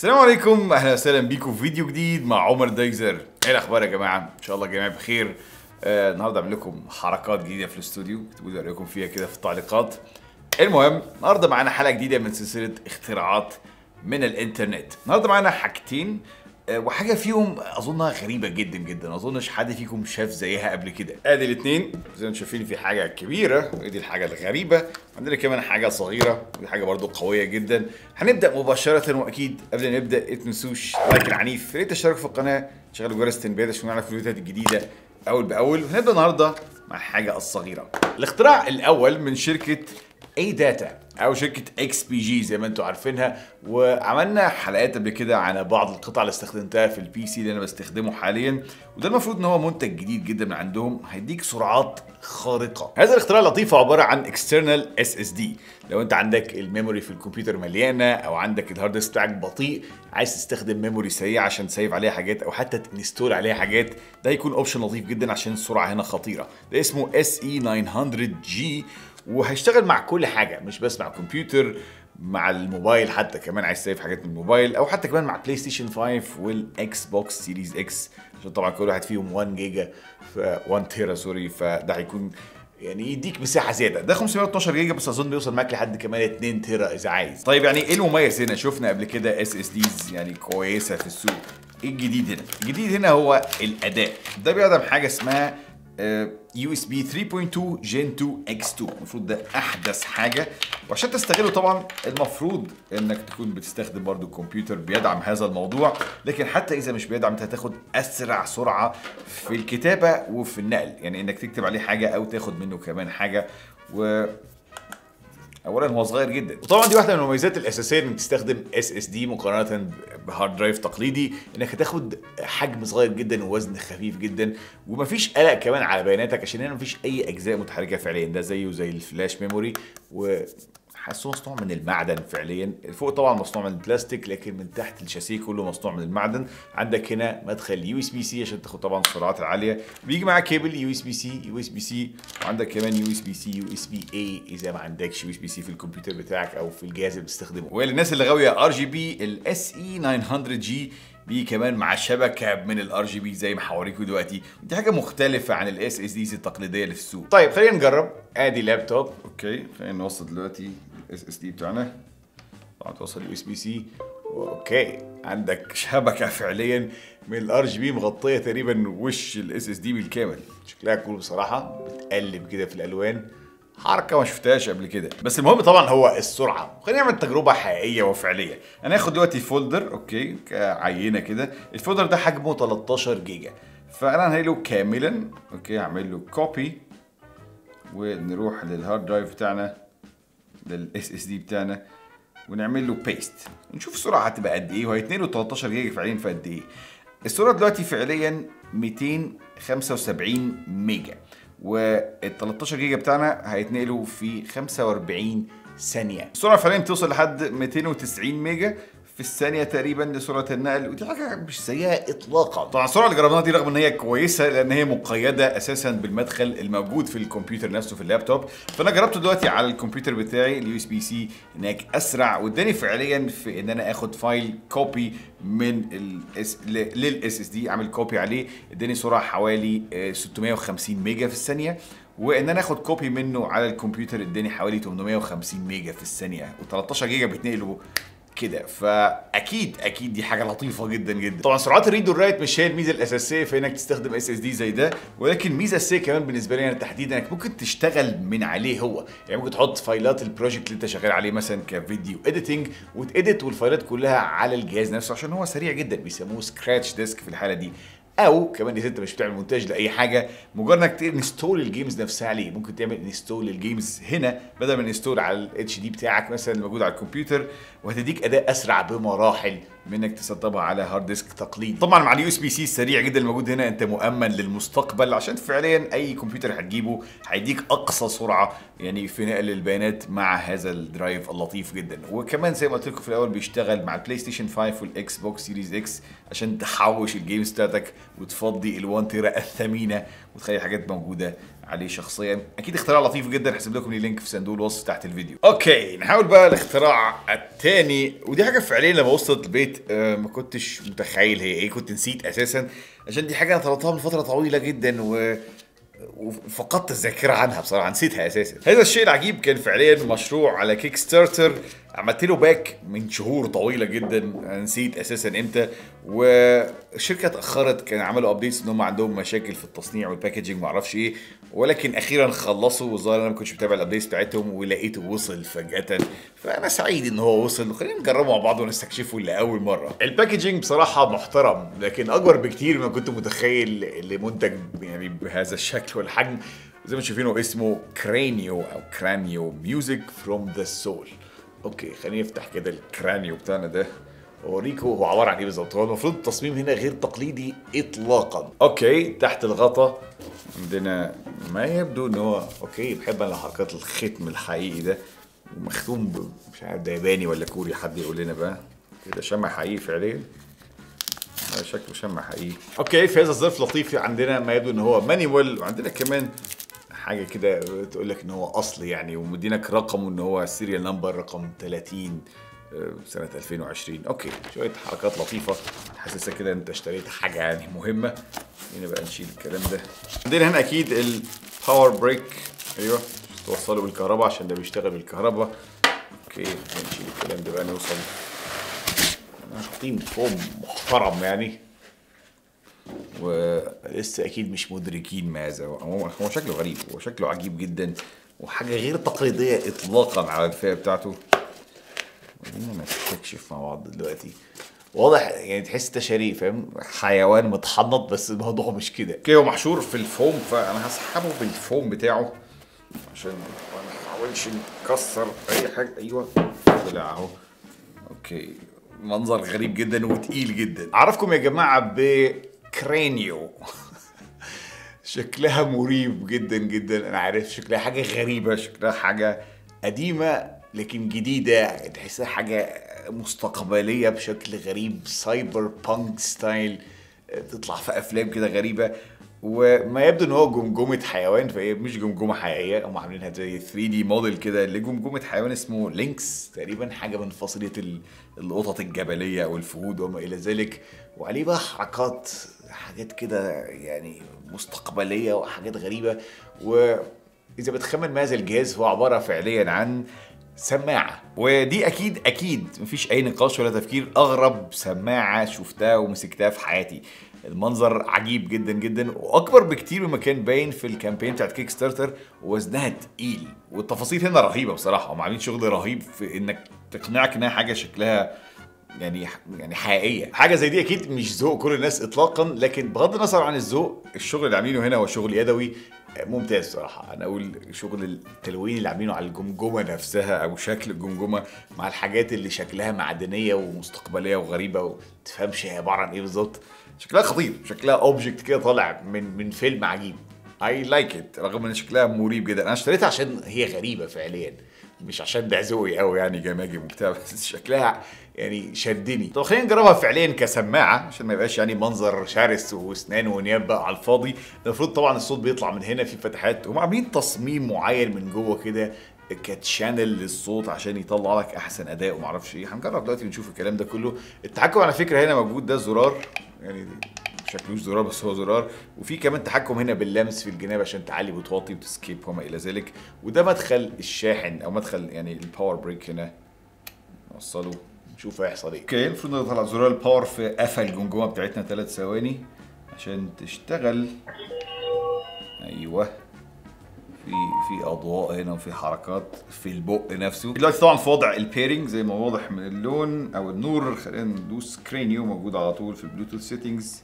السلام عليكم اهلا وسهلا بيكم في فيديو جديد مع عمر دايزر ايه الاخبار يا جماعه ان شاء الله الجميع بخير آه النهارده اعمل لكم حركات جديده في الاستوديو اكتبوا لي رايكم فيها كده في التعليقات المهم النهارده معانا حلقه جديده من سلسله اختراعات من الانترنت النهارده معانا حاجتين آه، وحاجه فيهم اظنها غريبه جدا جدا ما اظنش حد فيكم شاف زيها قبل كده ادي الاثنين زي ما انتم شايفين في حاجه كبيره ودي الحاجه الغريبه عندنا كمان حاجه صغيره ودي حاجه برضو قويه جدا هنبدا مباشره واكيد قبل ما نبدا ما تنسوش لايك العنيف يا ريت تشتركوا في القناه تشغلوا جرس التنبيهات عشان نعرف الفيديوهات الجديده اول باول هنبدا النهارده مع الحاجه الصغيره الاختراع الاول من شركه اي داتا او شركه اكس بي جي زي ما انتم عارفينها وعملنا حلقات قبل كده عن بعض القطع اللي استخدمتها في البي سي اللي انا بستخدمه حاليا وده المفروض ان هو منتج جديد جدا من عندهم هيديك سرعات خارقه هذا الاختراع اللطيف عباره عن اكسترنال اس اس دي لو انت عندك الميموري في الكمبيوتر مليانه او عندك الهارد ديسك بتاعك بطيء عايز تستخدم ميموري سريع عشان تسيف عليها حاجات او حتى تنستول عليها حاجات ده هيكون اوبشن لطيف جدا عشان السرعه هنا خطيره ده اسمه اس اي 900 جي وهيشتغل مع كل حاجه مش بس مع الكمبيوتر مع الموبايل حتى كمان عايز تسيف حاجات من الموبايل او حتى كمان مع بلاي ستيشن 5 والاكس بوكس سيريز اكس عشان طبعا كل واحد فيهم 1 جيجا ف 1 تيرا سوري فده هيكون يعني يديك مساحه زياده ده 512 جيجا بس اظن بيوصل معاك لحد كمان 2 تيرا اذا عايز طيب يعني ايه المميز هنا شفنا قبل كده اس اس ديز يعني كويسه في السوق ايه الجديد هنا الجديد هنا هو الاداء ده بيقدم حاجه اسمها يو اس بي 3.2 جين 2 اكس 2 المفروض ده احدث حاجه وعشان تستغله طبعا المفروض انك تكون بتستخدم برضو الكمبيوتر بيدعم هذا الموضوع لكن حتى اذا مش بيدعم انت هتاخد اسرع سرعه في الكتابه وفي النقل يعني انك تكتب عليه حاجه او تاخد منه كمان حاجه و اولا هو صغير جدا وطبعا دي واحده من المميزات الاساسيه انك تستخدم اس اس دي مقارنه بهارد درايف تقليدي انك هتاحد حجم صغير جدا ووزن خفيف جدا ومفيش قلق كمان على بياناتك عشان هنا مفيش اي اجزاء متحركه فعليا ده زيه زي الفلاش ميموري و حاسه مصنوع من المعدن فعليا فوق طبعا مصنوع من البلاستيك لكن من تحت الشاسيه كله مصنوع من المعدن عندك هنا مدخل يو اس بي سي عشان تاخد طبعا السرعات العاليه بيجي معاه كيبل يو اس بي سي يو اس بي سي وعندك كمان يو اس بي سي يو اس بي اي اذا ما عندكش يو اس بي سي في الكمبيوتر بتاعك او في الجهاز اللي بتستخدمه وللناس اللي غاويه ار جي بي الاس اي 900 جي بيجي كمان مع شبكه من الار جي بي زي ما هوريكم دلوقتي دي حاجه مختلفه عن الاس اس ديز التقليديه اللي في السوق طيب خلينا نجرب ادي لابتوب اوكي خلينا نوصل دلوقتي الاس اس دي بتاعنا طبعا توصل يو اس بي سي اوكي عندك شبكه فعليا من الار جي بي مغطيه تقريبا وش الاس اس دي بالكامل شكلها كول بصراحه بتقلب كده في الالوان حركه ما شفتهاش قبل كده بس المهم طبعا هو السرعه خلينا نعمل تجربه حقيقيه وفعليه انا هاخد دلوقتي فولدر اوكي كعينه كده الفولدر ده حجمه 13 جيجا فانا هنقله كاملا اوكي هعمل له كوبي ونروح للهارد درايف بتاعنا للاس اس دي بتاعنا ونعمل له بيست ونشوف السرعه هتبقى قد ايه وهيتنقلوا 13 جيجا فعليا في قد ايه السرعه دلوقتي فعليا 275 ميجا وال 13 جيجا بتاعنا هيتنقلوا في 45 ثانيه السرعه فعليا بتوصل لحد 290 ميجا في الثانيه تقريبا لسرعه النقل ودي حاجه مش سيئه اطلاقا طبعا السرعه اللي جربناها دي رغم ان هي كويسه لان هي مقيده اساسا بالمدخل الموجود في الكمبيوتر نفسه في اللابتوب فانا جربته دلوقتي على الكمبيوتر بتاعي اليو اس بي سي هناك اسرع واداني فعليا في ان انا اخد فايل كوبي من الاس للاس اس دي اعمل كوبي عليه اداني سرعه حوالي آه، 650 ميجا في الثانيه وان انا اخد كوبي منه على الكمبيوتر اداني حوالي 850 ميجا في الثانيه و13 جيجا بيتنقلوا كده فاكيد اكيد دي حاجه لطيفه جدا جدا طبعا سرعات الريد والرايت مش هي الميزه الاساسيه في انك تستخدم اس اس دي زي ده ولكن ميزه اساسيه كمان بالنسبه لي انا تحديدا انك ممكن تشتغل من عليه هو يعني ممكن تحط فايلات البروجكت اللي انت شغال عليه مثلا كفيديو اديتنج وتedit والفايلات كلها على الجهاز نفسه عشان هو سريع جدا بيسموه سكراتش ديسك في الحاله دي او كمان اذا انت مش بتعمل مونتاج لاي حاجه مجرد انك تنستول الجيمز نفسها عليه ممكن تعمل انستول للجيمز هنا بدل ما انستول على الاتش دي بتاعك مثلا اللي موجود على الكمبيوتر وهتديك اداء اسرع بمراحل من انك تسطبها على هارد ديسك تقليدي طبعا مع اليو اس بي سي السريع جدا الموجود هنا انت مؤمن للمستقبل عشان فعليا اي كمبيوتر هتجيبه هيديك اقصى سرعه يعني في نقل البيانات مع هذا الدرايف اللطيف جدا وكمان زي ما قلت لكم في الاول بيشتغل مع البلاي ستيشن 5 والاكس بوكس سيريز اكس عشان تحوش الجيمز بتاعتك وتفضي الوان تيرا الثمينه وتخلي الحاجات موجوده عليه شخصيا اكيد اختراع لطيف جدا هسيب لكم اللينك في صندوق الوصف تحت الفيديو اوكي نحاول بقى الاختراع الثاني ودي حاجه فعليا لما وصلت البيت آه، ما كنتش متخيل هي ايه كنت نسيت اساسا عشان دي حاجه انا طلبتها من فتره طويله جدا و وفقدت الذاكره عنها بصراحه نسيتها اساسا هذا الشيء العجيب كان فعليا مشروع على كيك ستارتر عملت له باك من شهور طويله جدا أنا نسيت اساسا امتى والشركه اتاخرت كان عملوا ابديتس ان هم عندهم مشاكل في التصنيع والباكجينج ما اعرفش ايه ولكن اخيرا خلصوا والظاهر انا ما كنتش متابع الابديتس بتاعتهم ولقيته وصل فجاه فانا سعيد ان هو وصل خلينا نجربه مع بعض ونستكشفه لاول مره الباكجينج بصراحه محترم لكن اكبر بكتير ما كنت متخيل لمنتج يعني بهذا الشكل والحجم زي ما شايفينه اسمه كرانيو او كرانيو ميوزك فروم ذا سول اوكي خلينا نفتح كده الكرانيو بتاعنا ده اوريكم هو عباره عن ايه بالظبط هو المفروض التصميم هنا غير تقليدي اطلاقا اوكي تحت الغطا عندنا ما يبدو ان هو اوكي بحب انا حركات الختم الحقيقي ده ومختوم ب- مش عارف ده ياباني ولا كوري حد يقول لنا بقى كده شمع حقيقي فعليا هذا شكله شمع حقيقي اوكي في هذا الظرف لطيف عندنا ما يبدو ان هو مانيوال وعندنا كمان حاجه كده تقول لك ان هو اصلي يعني ومدينك رقم ان هو سيريال نمبر رقم 30 آه، سنة 2020 اوكي شوية حركات لطيفة تحسسك كده انت اشتريت حاجة يعني مهمة هنا بقى نشيل الكلام ده عندنا هنا اكيد الباور بريك ايوه توصله بالكهرباء عشان ده بيشتغل بالكهرباء اوكي نشيل الكلام ده بقى نوصل حاطين فوم محترم يعني ولسه اكيد مش مدركين ماذا هو هو شكله غريب هو شكله عجيب جدا وحاجه غير تقليديه اطلاقا على الفئه بتاعته خلينا نستكشف مع بعض دلوقتي واضح يعني تحس انت شريك فاهم حيوان متحنط بس الموضوع مش كده اوكي هو محشور في الفوم فانا هسحبه بالفوم بتاعه عشان ما نحاولش نكسر اي حاجه ايوه طلع اهو اوكي منظر غريب جدا وتقيل جدا اعرفكم يا جماعه بكرانيو شكلها مريب جدا جدا انا عارف شكلها حاجه غريبه شكلها حاجه قديمه لكن جديده تحسها حاجه مستقبليه بشكل غريب سايبر بانك ستايل تطلع في افلام كده غريبه وما يبدو ان هو جمجمه حيوان فهي مش جمجمه حقيقيه هم عاملينها زي 3 دي موديل كده لجمجمه حيوان اسمه لينكس تقريبا حاجه من فصيله ال- القطط الجبليه والفهود وما الى ذلك وعليه بقى حركات حاجات كده يعني مستقبليه وحاجات غريبه واذا بتخمن ما هذا الجهاز هو عباره فعليا عن سماعة ودي أكيد أكيد مفيش أي نقاش ولا تفكير أغرب سماعة شفتها ومسكتها في حياتي المنظر عجيب جدا جدا واكبر بكتير مما كان باين في الكامبين بتاعت كيك ستارتر ووزنها تقيل والتفاصيل هنا رهيبه بصراحه هم عاملين شغل رهيب في انك تقنعك انها حاجه شكلها يعني يعني حقيقيه حاجه زي دي اكيد مش ذوق كل الناس اطلاقا لكن بغض النظر عن الذوق الشغل اللي عاملينه هنا هو شغل يدوي ممتاز صراحه انا اقول شغل التلوين اللي عاملينه على الجمجمه نفسها او شكل الجمجمه مع الحاجات اللي شكلها معدنيه ومستقبليه وغريبه وتفهمش هي عباره عن ايه بالظبط شكلها خطير شكلها اوبجكت كده طالع من من فيلم عجيب اي لايك ات رغم ان شكلها مريب جدا انا اشتريتها عشان هي غريبه فعليا مش عشان ده ذوقي قوي يعني جماجم وبتاع بس شكلها يعني شدني طب خلينا نجربها فعليا كسماعه عشان ما يبقاش يعني منظر شرس واسنان ونياب بقى على الفاضي المفروض طبعا الصوت بيطلع من هنا في فتحات هم عاملين تصميم معين من جوه كده كتشانل للصوت عشان يطلع لك احسن اداء وما اعرفش ايه هنجرب دلوقتي نشوف الكلام ده كله التحكم على فكره هنا موجود ده زرار يعني شكلوش زرار بس هو زرار وفي كمان تحكم هنا باللمس في الجناب عشان تعلي وتوطي وتسكيب وما الى ذلك وده مدخل الشاحن او مدخل يعني الباور بريك هنا نوصله نشوف هيحصل ايه اوكي المفروض نضغط على زرار الباور في قفل الجمجمه بتاعتنا ثلاث ثواني عشان تشتغل ايوه في في اضواء هنا وفي حركات في البق نفسه دلوقتي طبعا في وضع البيرنج زي ما واضح من اللون او النور خلينا ندوس كرينيو موجود على طول في البلوتوث سيتنجز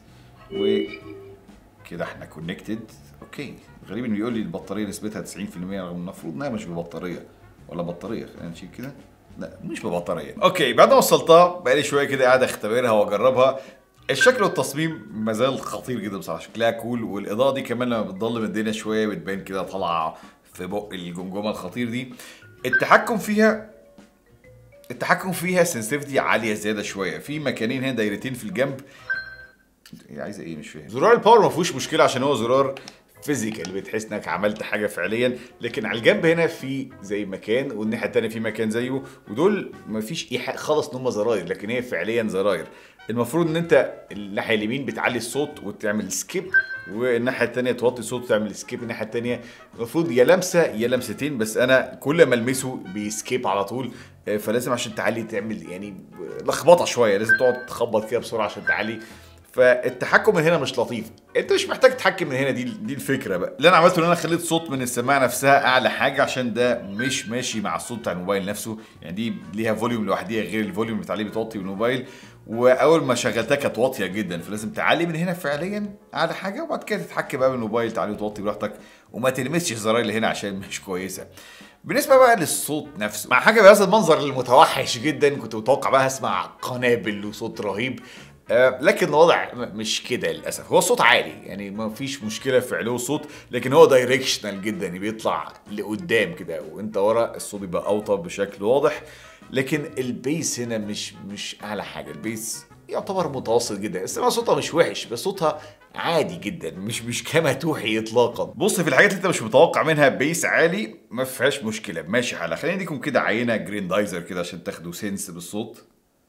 وكده احنا كونكتد اوكي غريب انه بيقول لي البطاريه نسبتها 90% رغم المفروض انها مش ببطاريه ولا بطاريه خلينا نشيل كده لا مش ببطاريه اوكي بعد ما وصلتها بقالي شويه كده قاعد اختبرها واجربها الشكل والتصميم ما زال خطير جدا بصراحه شكلها كول والاضاءه دي كمان لما بتضلم الدنيا شويه بتبان كده طالعه في بق الجمجمه الخطير دي التحكم فيها التحكم فيها سنسيفتي عاليه زياده شويه في مكانين هنا دايرتين في الجنب هي عايزه ايه مش فاهم زرار الباور ما فيهوش مشكله عشان هو زرار فيزيكال بتحس انك عملت حاجه فعليا لكن على الجنب هنا في زي مكان والناحيه التانيه في مكان زيه ودول ما فيش ايحاء خالص ان هم زراير لكن هي فعليا زراير المفروض ان انت الناحيه اليمين بتعلي الصوت وتعمل سكيب والناحيه التانيه توطي الصوت وتعمل سكيب الناحيه التانيه المفروض يا لمسه يا لمستين بس انا كل ما المسه بيسكيب على طول آه، فلازم عشان تعلي تعمل يعني لخبطه شويه لازم تقعد تخبط كده بسرعه عشان تعلي فالتحكم من هنا مش لطيف انت مش محتاج تتحكم من هنا دي دي الفكره بقى اللي انا عملته ان انا خليت صوت من السماعه نفسها اعلى حاجه عشان ده مش ماشي مع الصوت بتاع الموبايل نفسه يعني دي ليها فوليوم لوحديها غير الفوليوم بتاع اللي بتوطي بالموبايل واول ما شغلتها كانت واطيه جدا فلازم تعلي من هنا فعليا اعلى حاجه وبعد كده تتحكم بقى بالموبايل تعلي وتوطي براحتك وما تلمسش الزراير اللي هنا عشان مش كويسه بالنسبه بقى للصوت نفسه مع حاجه بهذا المنظر المتوحش جدا كنت متوقع بقى اسمع قنابل وصوت رهيب آه، لكن الوضع م- مش كده للاسف هو الصوت عالي يعني ما فيش مشكله في علو الصوت لكن هو دايركشنال جدا يعني بيطلع لقدام كده وانت ورا الصوت بيبقى اوطى بشكل واضح لكن البيس هنا مش مش اعلى حاجه البيس يعتبر متوسط جدا السماعه صوتها مش وحش بس صوتها عادي جدا مش مش كما توحي اطلاقا بص في الحاجات اللي انت مش متوقع منها بيس عالي ما فيهاش مشكله ماشي حالها خلينا نديكم كده عينه جريندايزر كده عشان تاخدوا سنس بالصوت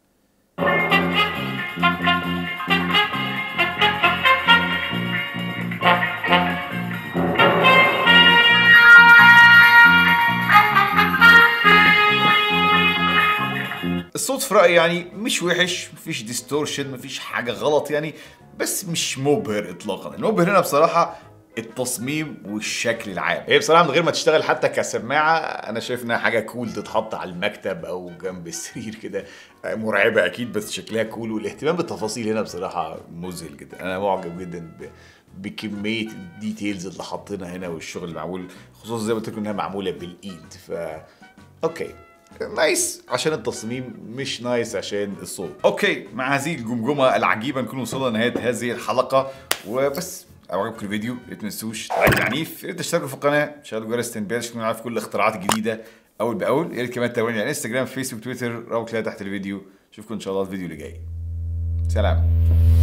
الصوت في رايي يعني مش وحش مفيش ديستورشن مفيش حاجه غلط يعني بس مش مبهر اطلاقا المبهر هنا بصراحه التصميم والشكل العام هي بصراحه من غير ما تشتغل حتى كسماعه انا شايف انها حاجه كول تتحط على المكتب او جنب السرير كده مرعبه اكيد بس شكلها كول والاهتمام بالتفاصيل هنا بصراحه مذهل جدا انا معجب جدا ب... بكميه الديتيلز اللي حاطينها هنا والشغل اللي معمول خصوصا زي ما قلت لكم انها معموله بالايد ف اوكي نايس عشان التصميم مش نايس عشان الصوت اوكي مع هذه الجمجمه العجيبه نكون وصلنا لنهايه هذه الحلقه وبس لو عجبكم الفيديو ما تنسوش لايك عنيف يا ريت تشتركوا في القناه شغلوا جرس التنبيهات عشان تكونوا عارف كل الاختراعات الجديده اول باول يا ريت كمان تتابعوني على انستجرام فيسبوك تويتر روك تحت الفيديو اشوفكم ان شاء الله الفيديو اللي جاي سلام